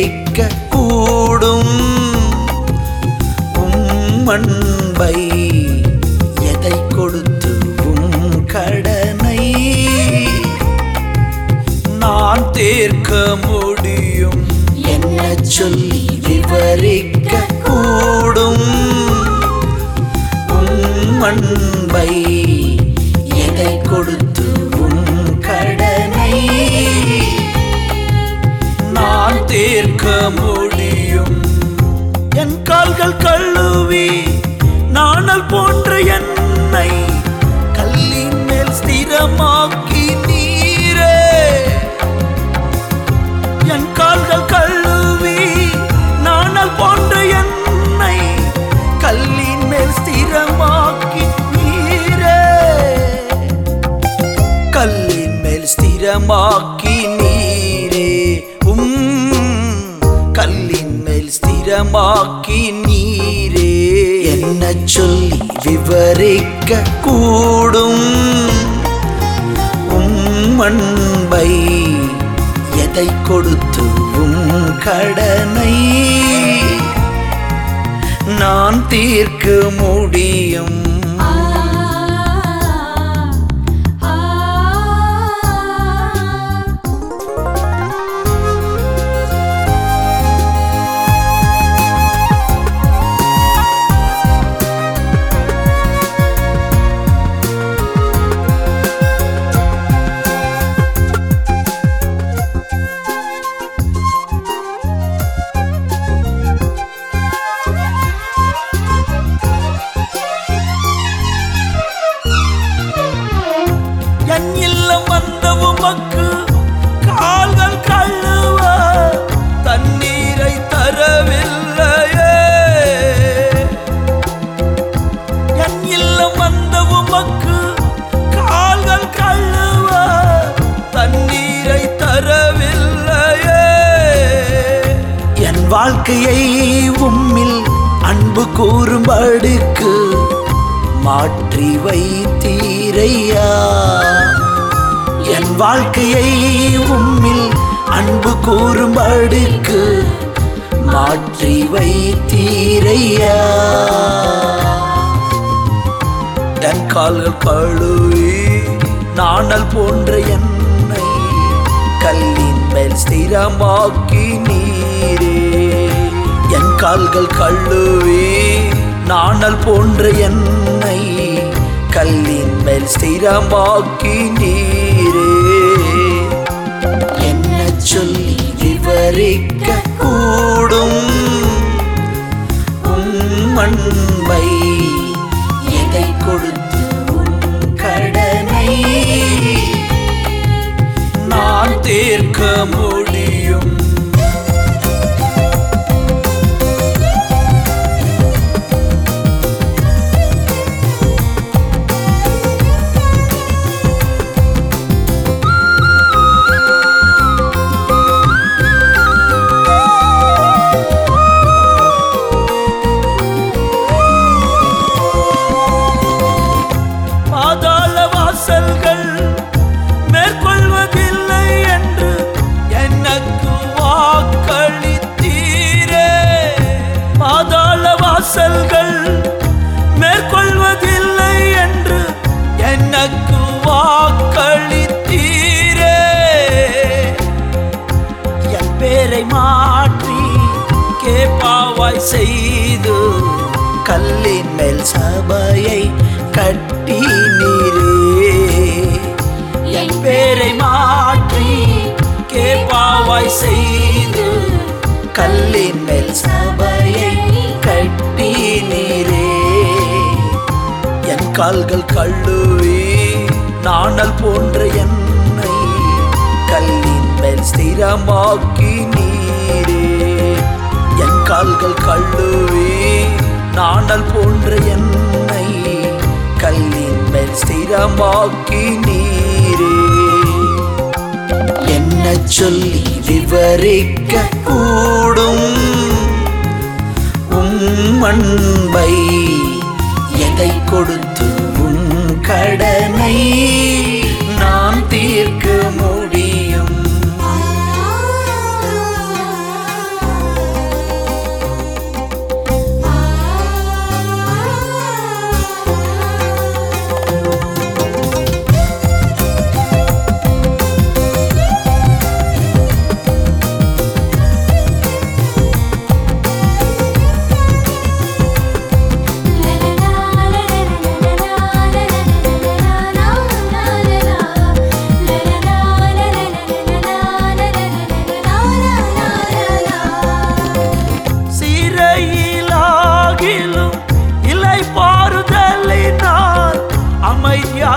விவரிக்க கூடும் உம் அன்பை எதை கொடுத்து உம் கடனை நான் தீர்க்க முடியும் என்ன சொல்லி விவரிக்க கூடும் உம் அன்பை எதை கொடுத்து உம் கடனை நான் தீர்க்க முடியும் என் கால்கள் கழுவி நாணல் போன்ற என்னை கல்லின் மேல் ஸ்திரமாக்கி நீரே என் கால்கள் கழுவி நாணல் போன்ற என்னை கல்லின் மேல் ஸ்திரமாக்கி நீரே கல்லின் மேல் ஸ்திரமாக்கி நீரே உம் கல்லின் மேல் ஸ்திரமாக்கி நீரே என்ன சொல்லி விவரிக்க கூடும் உம் அன்பை எதை கொடுத்து உம் கடனை நான் தீர்க்க முடியும் என் இல்லம் வந்த உமக்கு கால்கள் கழுவ தண்ணீரை தரவில்லையே என் இல்லம் வந்த உமக்கு கால்கள் கழுவ தண்ணீரை தரவில்லையே என் வாழ்க்கையை உம்மில் அன்பு கூறும்படுக்கு மாற்றி வைத்தீரையா என் வாழ்க்கையை உம்மில் அன்பு கூறும்படுக்கு மாற்றி வைத்தீரையா என் கால்கள் கழுவி நாணல் போன்ற என்னை கல்லின் மேல் ஸ்திரமாக்கி நீரே என் கால்கள் கழுவி நாணல் போன்ற என்னை கல்லின் மேல் ஸ்திரமாக்கி நீரே என்ன சொல்லி விவரிக்க கூடும் உம் அன்பை எதை கொடுத்து உம் கடனை நான் தீர்க்க முடியும் பாதாள வாசல்கள் மேற்கொள்வதில்லை என்று எனக்கு வாக்களித்தீரே பாதாள வாசல்கள் மேற்கொள்வதில்லை என்று எனக்கு வாக்களித்தீரே என் பேரை மாற்றி கேப்பாவாய் செய்து கல்லின் மேல் சபையை கட்டி நீரே என் பேரை மாற்றி கேப்பாவாய் செய்து கல்லின் மேல் சபையை கட்டி நீரே என் கால்கள் கழுவி நாணல் போன்ற என்னை கல்லின் மேல் ஸ்திரமாக்கி நீரே என் கால்கள் கழுவி நாணல் போன்ற என்னை கல்லின் மேல் ஸ்திரமாக்கி நீரே என்ன சொல்லி விவரிக்க கூடும் உம் அன்பை எதை கொடுத்து உம் கடனை நான் தீர்க்க முடியும்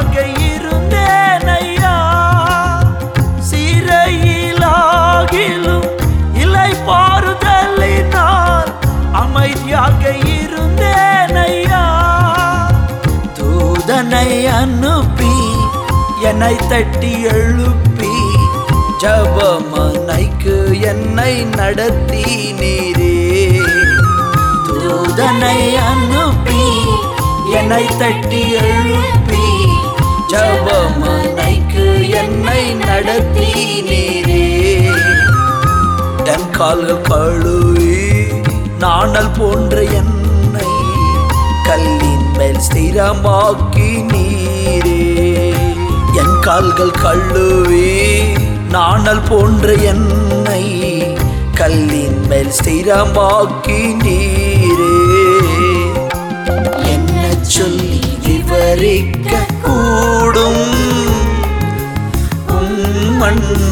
அமைதியாக இருந்தேன் ஐயா சிறையிலாகிலும் இலை பாருதலினால் அமைதியாக இருந்தேன் ஐயா தூதனை அனுப்பி என்னை தட்டி எழுப்பி ஜபமனைக்கு என்னை நடத்தி நீரே தூதனை அனுப்பி என்னை தட்டி எழுப்பி ஜபமனைக்கு என்னை நடத்தி நீரே என் கால்கள் கழுவி நாணல் போன்ற என்னை கல்லின் மேல் ஸ்திரமாக்கி நீரே என் கால்கள் கழுவி நாணல் போன்ற என்னை கல்லின் மேல் ஸ்திரமாக்கி நீரே என்ன சொல்லி விவரிக்க கூடும் உம் அன்பை